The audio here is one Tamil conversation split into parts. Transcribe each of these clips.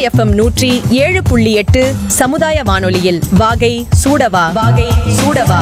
எஃப்எம் நூற்றி ஏழு புள்ளி எட்டு சமுதாய வானொலியில் வாகை சூடவா வாகை சூடவா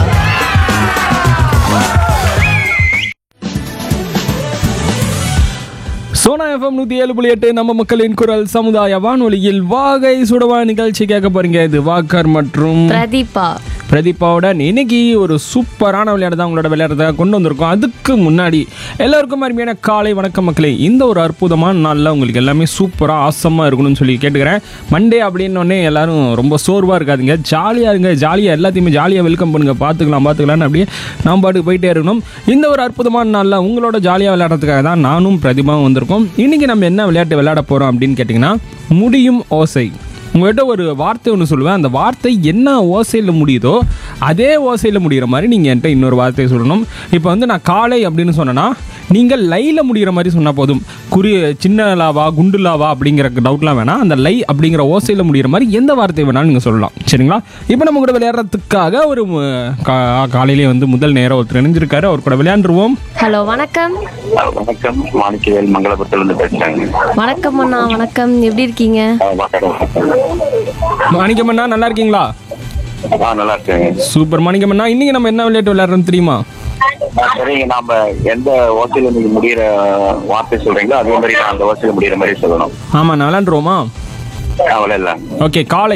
சோனா எஃப்எம் நூற்றி ஏழு புள்ளி எட்டு நம்ம மக்களின் குரல் சமுதாய வானொலியில் வாகை சுடவா நிகழ்ச்சி கேட்க போறீங்க இது வாக்கர் மற்றும் பிரதீபா பிரதீபாவுடன் இன்னைக்கு ஒரு சூப்பரான விளையாட்டு தான் உங்களோட விளையாடுறதாக கொண்டு வந்திருக்கோம் அதுக்கு முன்னாடி எல்லாருக்கும் அருமையான காலை வணக்கம் மக்களே இந்த ஒரு அற்புதமான நாளில் உங்களுக்கு எல்லாமே சூப்பராக ஆசமாக இருக்கணும்னு சொல்லி கேட்டுக்கிறேன் மண்டே அப்படின்னோடனே எல்லாரும் ரொம்ப சோர்வாக இருக்காதுங்க ஜாலியாக இருங்க ஜாலியாக எல்லாத்தையுமே ஜாலியாக வெல்கம் பண்ணுங்க பார்த்துக்கலாம் பார்த்துக்கலாம்னு அப்படியே நாம் பாட்டுக்கு போயிட்டே இருக்கணும் இந்த ஒரு அற்புதமான நாளில் உங்களோட ஜாலியாக விளையாடுறதுக்காக தான் நானும் பிரதிபாவும் வந்திருக்கோம் இன்றைக்கி நம்ம என்ன விளையாட்டு விளையாட போகிறோம் அப்படின்னு கேட்டிங்கன்னா முடியும் ஓசை உங்கள்கிட்ட ஒரு வார்த்தை ஒன்று சொல்லுவேன் அந்த வார்த்தை என்ன ஓசையில் முடியுதோ அதே ஓசையில் முடிகிற மாதிரி நீங்கள் என்கிட்ட இன்னொரு வார்த்தையை சொல்லணும் இப்போ வந்து நான் காலை அப்படின்னு சொன்னேன்னா நீங்கள் லையில் முடிகிற மாதிரி சொன்னால் போதும் குறி சின்ன லாவா குண்டு லாவா அப்படிங்கிற டவுட்லாம் வேணாம் அந்த லை அப்படிங்கிற ஓசையில் முடிகிற மாதிரி எந்த வார்த்தை வேணாலும் நீங்கள் சொல்லலாம் சரிங்களா இப்போ நம்ம கூட விளையாடுறதுக்காக ஒரு மு- கா- காலையிலே வந்து முதல் நேரம் ஒருத்தர் இணைஞ்சிருக்காரு அவர் கூட விளையாண்டுருவோம் ஹலோ வணக்கம் வணக்கம் மாணிக்கவேல் மங்களபுரத்திலிருந்து பேசுறேங்க வணக்கம் அண்ணா வணக்கம் எப்படி இருக்கீங்க ஆ, வணக்கம், வணக்கம். மாணிக்கமண்ணா நல்லா இருக்கீங்களா ஆ நல்லா இருக்கேங்க சூப்பர் மாணிக்கமண்ணா இன்னைக்கு நம்ம என்ன விளையாட்டு விளையாடுறோம் தெரியுமா ஆ, சரிங்க நாம எந்த ஓசையில நீங்க முடியிற வார்த்தை சொல்றீங்களோ அதே மாதிரி நான் அந்த ஓசையில முடியிற மாதிரி சொல்லணும் ஆமாம் நான் விளையாண்டுருவோமா அவ்வளோ இல்ல ஓகே காலை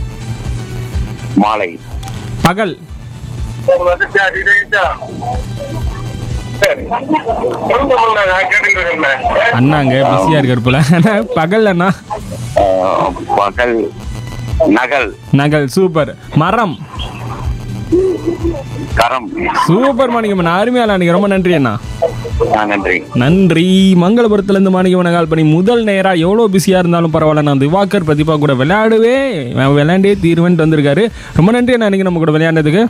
மாலை பகல் அண்ணாங்க பிஸியா இருக்காரு போல அண்ணா, பகல் அண்ணா ஆ, பகல் நகல் நகல் சூப்பர் மரம் கரம் சூப்பர் மாணிக்கம்மன் அருமையால அன்னைக்கு ரொம்ப நன்றி அண்ணா ஆ, நன்றி நன்றி மங்களபுரத்துலேருந்து மாணிக்கம்மனை கால் பண்ணி முதல் நேரா எவ்வளோ பிஸியாக இருந்தாலும் பரவாயில்ல நான் திவாகர் பிரதிபா கூட விளையாடுவே அவன் விளையாண்டே தீர்வேன்ட்டு வந்திருக்காரு ரொம்ப நன்றி அண்ணா இன்னைக்கு நம்ம கூட விளையாண்டதுக்கு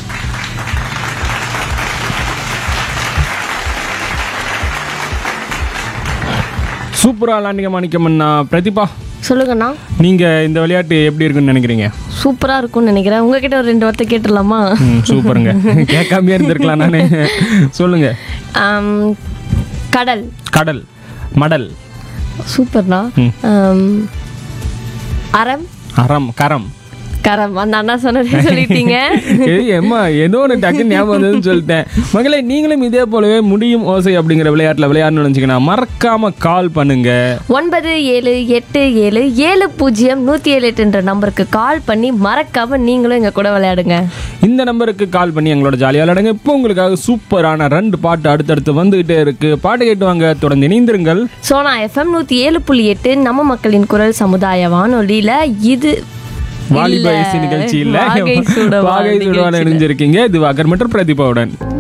சூப்பரா விளையாண்டிங்க மாணிக்கம்மண்ணா பிரதிபா சொல்லுங்கண்ணா நீங்கள் இந்த விளையாட்டு எப்படி இருக்குன்னு நினைக்கிறீங்க சூப்பரா இருக்கும்னு நினைக்கிறேன் உங்ககிட்ட ஒரு ரெண்டு வார்த்தை கேட்டுடலாமா ம் சூப்பருங்க கேட்காமயே இருந்திருக்கலாம் நானே சொல்லுங்க ஆம், கடல் கடல் மடல் சூப்பர்ண்ணா ம். ஆம், அறம் அறம் கரம் கரம் அந்த அண்ணா சொன்னதே சொல்லிட்டீங்க ஏய் அம்மா ஏதோ ஒன்று டக்குன்னு ஞாபகம் வந்ததுன்னு சொல்லிட்டேன் மகளே நீங்களும் இதே போலவே முடியும் ஓசை அப்படிங்கிற விளையாட்டில் விளையாடணும்னு நினச்சிங்கன்னா மறக்காம கால் பண்ணுங்க ஒன்பது ஏழு எட்டு ஏழு ஏழு பூஜ்ஜியம் நூற்றி ஏழு எட்டுன்ற நம்பருக்கு கால் பண்ணி மறக்காம நீங்களும் எங்க கூட விளையாடுங்க இந்த நம்பருக்கு கால் பண்ணி எங்களோட ஜாலியாக விளையாடுங்க இப்போ உங்களுக்காக சூப்பரான ரெண்டு பாட்டு அடுத்தடுத்து வந்துகிட்டே இருக்கு பாட்டு கேட்டு வாங்க தொடர்ந்து இணைந்திருங்கள் சோனா எஃப்எம் நூற்றி ஏழு புள்ளி எட்டு நம்ம மக்களின் குரல் சமுதாய வானொலியில இது வாலிப இல்ல, இசை நிகழ்ச்சியில் வாகை சூடவா வாகை சுடவான நிகழ்ச்சியில. இணைஞ்சிருக்கீங்க இது வாகர் மற்றும் பிரதீபாவுடன்